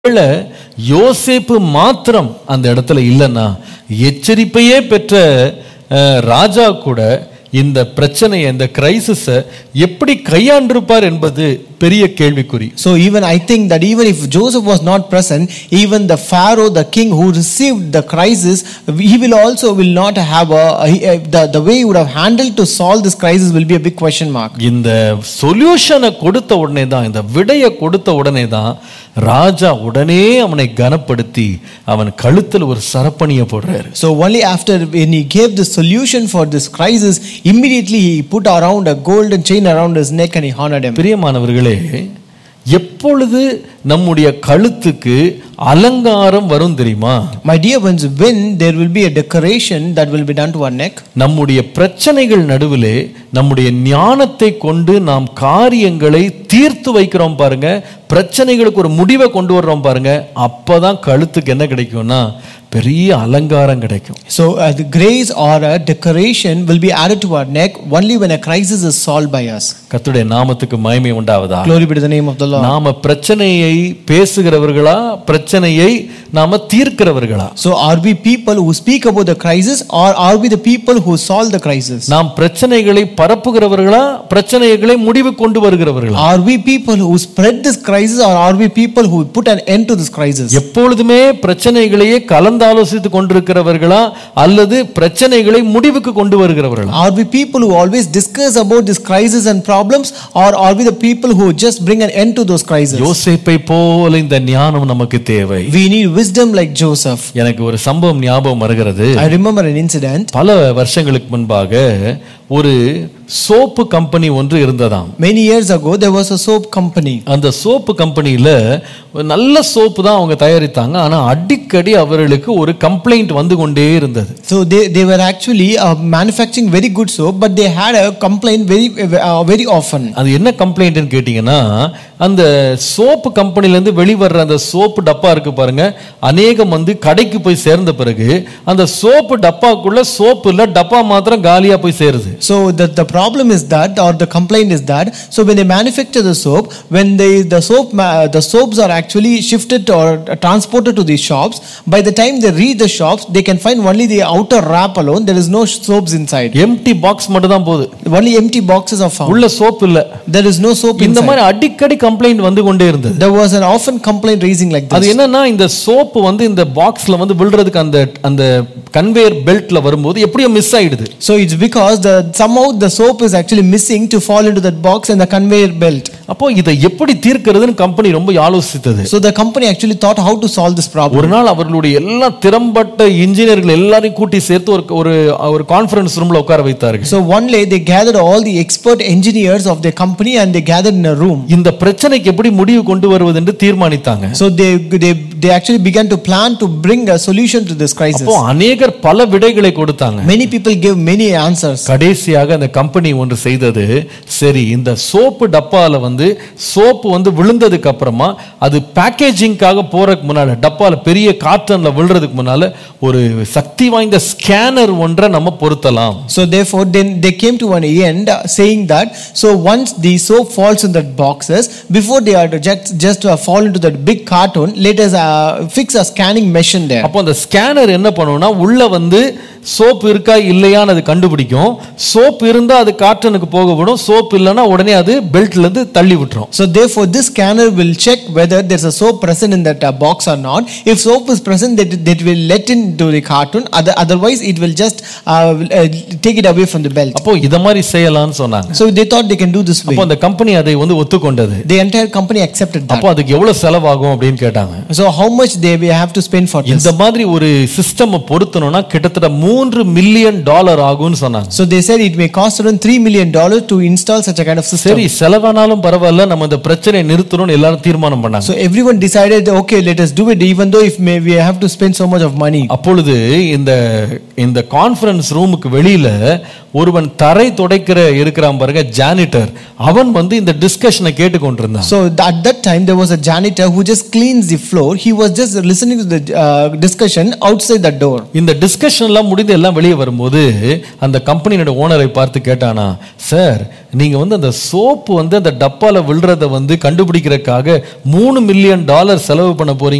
ஒருவேளை யோசேப்பு மாத்திரம் அந்த இடத்துல இல்லைன்னா எச்சரிப்பையே பெற்ற அஹ், ராஜா கூட இந்த பிரச்சனையை இந்த கிரைசிஸை எப்படி கையாண்டிருப்பார் என்பது பெரிய கேள்விக்குறி So even I think that even if Joseph was not present, even the Pharaoh, the king who received the crisis, he will also will not have a, he- uh, the, the way he would have handled to solve this crisis will be a big question mark. இந்த சொல்யூஷனை கொடுத்த உடனே தான் இந்த விடையை கொடுத்த உடனே தான் ராஜா உடனே அவனை கனப்படுத்தி அவன் கழுத்தில் ஒரு சரப்பணியை போடுறாரு So only after when he gave the solution for this crisis, immediately he put around a golden chain around his neck and he honored him. பிரியமானவர்களே எப்பொழுது நம்முடைய கழுத்துக்கு அலங்காரம் வரும் தெரியுமா My dear ones, when there will be a decoration that will be done to our neck, நம்முடைய பிரச்சனைகள் நடுவிலே நம்முடைய ஞானத்தை கொண்டு நாம் காரியங்களை தீர்த்து வைக்கிறோம் பாருங்க பிரச்சனைகளுக்கு ஒரு முடிவை கொண்டு வர்றோம் பாருங்க அப்பதான் கழுத்துக்கு என்ன கிடைக்கும்னா பெரிய அலங்காரம் கிடைக்கும் so uh, the grace or a decoration will be added to our neck only when a crisis is solved by us. கர்த்தருடைய நாமத்துக்கு மகிமை உண்டாவதா Glory be to the name of the Lord. நாம பிரச்சனையை பேசுகிறவர்களா பிரச்சனையை நாம தீர்க்கிறவர்களா So are we people who speak about the crisis or are we the people who solve the crisis? நாம் பிரச்சனைகளை பரப்புகிறவர்களா பிரச்சனைகளை முடிவு கொண்டு வருகிறவர்களா Are we people who spread this crisis or are we people who put an end to this crisis? எப்பொழுதுமே பிரச்சனைகளையே கலந்தாலோசித்து கொண்டிருக்கிறவர்களா அல்லது பிரச்சனைகளை முடிவுக்கு கொண்டு வருகிறவர்களா Are we people who always discuss about this crisis and problems or are we the people who just bring an end to those crises? யோசேப்பை போல இந்த ஞானம் நமக்கு தேவை We need wisdom like Joseph. எனக்கு ஒரு சம்பவம் ஞாபகம் வருகிறது I remember an incident. பல வருஷங்களுக்கு முன்பாக ஒரு சோப்பு கம்பெனி ஒன்று இருந்ததாம் Many years ago, there was a soap company. அந்த சோப்பு கம்பெனியில் நல்ல சோப்பு தான் அவங்க தயாரித்தாங்க ஆனால் அடிக்கடி அவர்களுக்கு ஒரு கம்ப்ளைண்ட் வந்து கொண்டே இருந்தது So they, they were actually uh, manufacturing very good soap, but they had a complaint very uh, very often. அது என்ன கம்ப்ளைண்ட்னு கேட்டிங்கன்னா அந்த சோப்பு கம்பெனிலேருந்து வெளிவர்ற அந்த சோப்பு டப்பா இருக்கு பாருங்க அநேகம் வந்து கடைக்கு போய் சேர்ந்த பிறகு அந்த சோப்பு டப்பாக்குள்ள சோப்பு இல்லை டப்பா மாத்திரம் காலியாக போய் சேருது So the, the problem is that, or the complaint is that, so when they manufacture the soap, when they the soap ma- the soaps are actually shifted or transported to these shops, by the time they reach the shops, they can find only the outer wrap alone. There is no soaps inside. Empty box மட்டும் தான் போகுது Only empty boxes are found. உள்ள soap இல்லை There is no soap இந்த inside. மாதிரி அடிக்கடி complaint வந்து கொண்டே இருந்தது There was an often complaint raising like அது this. என்னன்னா இந்த சோப்பு வந்து இந்த பாக்ஸ்ல வந்து விழுறதுக்கு அந்த அந்த கன்வேயர் பெல்ட்ல வரும்போது எப்படியோ மிஸ் ஆயிடுது So it's because the somehow the soap is actually missing to fall into that box and the conveyor belt. அப்போ இதை எப்படி தீர்க்கிறதுன்னு கம்பெனி ரொம்ப யோசித்தது So the company actually thought how to solve this problem. ஒரு நாள் அவர்களுடைய எல்லா திறம்பட்ட இன்ஜினியர்கள் எல்லாரையும் கூட்டி சேர்த்து ஒரு ஒரு ஒரு கான்ஃபரன்ஸ் ரூம்ல உட்கார வைத்தார்கள் So one day they gathered all the expert engineers of their company and they gathered in a room. இந்த பிரச்சனைக்கு எப்படி முடிவு கொண்டு வருவது என்று தீர்மானித்தாங்க So they, they, they actually began to plan to bring a solution to this crisis. அப்போ அநேகர் பல விடைகளை கொடுத்தாங்க Many people gave many answers. கடைசியாக அந்த கம்பெனி ஒன்று செய்தது சரி இந்த சோப்பு டப்பால வந்து சோப்பு வந்து விழுந்ததுக்கு அப்புறமா அது பேக்கேஜிங்காக போறதுக்கு முன்னால டப்பால பெரிய கார்ட்டன்ல விழுறதுக்கு முன்னால ஒரு சக்தி வாய்ந்த ஸ்கேனர் ஒன்றை நம்ம பொருத்தலாம் So therefore, then they came to an end uh, saying that so once the soap falls in that boxes, before they are to just just uh, fall into that big carton, let us uh, fix a scanning machine there. அப்போ அந்த scanner என்ன பண்ணும்னா உள்ள வந்து soap இருக்கா இல்லையான்னு அது கண்டுபிடிக்கும் சோப்பு இருந்தா அது கார்ட்டனுக்கு போக விடும் சோப்பு இல்லைன்னா உடனே அது பெல்ட்ல இருந்து தள்ளி விட்டுரும் So therefore, this scanner will check whether there's a soap present in that uh, box or not. If soap is present, that that will let into the carton. Other, otherwise, it will just uh, will, uh, take it away from the belt. அப்போ இத மாதிரி செய்யலாம்னு சொன்னாங்க So they thought they can do this way. அப்போ அந்த company அதை வந்து ஒத்துக்கொண்டது The entire company accepted that. அப்போ அதுக்கு எவ்வளவு செலவாகும் அப்படின்னு கேட்டாங்க So how much they will have to spend for this? இந்த மாதிரி ஒரு சிஸ்டம் பொருத்தணும்னா கிட்டத்தட்ட மூன்று மில்லியன் டாலர் ஆகும்னு சொன்னாங்க So they said it may cost around three million dollars to install such a kind of system. சரி செலவானாலும் பரவாயில்ல நம்ம இந்த பிரச்சனையை நிறுத்தணும்னு எல்லாரும் தீர்மானம் பண்ணாங்க So everyone decided, okay, let us do it, even though if may, we have to spend so much of money. அப்பொழுது இந்த இந்த கான்ஃபரன்ஸ் ரூமுக்கு வெளியில ஒருவன் தரை துடைக்கிற இருக்கிறான் பாருங்க ஜானிட்டர் அவன் வந்து இந்த டிஸ்கஷனை கேட்டுக்கொண்டிருந்தான் So th- at that time, there was a janitor who just cleans the floor. He was just listening to the uh, discussion outside the door. இந்த டிஸ்கஷன் எல்லாம் முடிஞ்ச முடிந்து எல்லாம் வெளியே வரும்போது அந்த கம்பெனியோட ஓனரை பார்த்து கேட்டானா சார் நீங்க வந்து அந்த சோப்பு வந்து அந்த டப்பால விழுறத வந்து கண்டுபிடிக்கிறதுக்காக மூணு மில்லியன் டாலர் செலவு பண்ண போறீங்க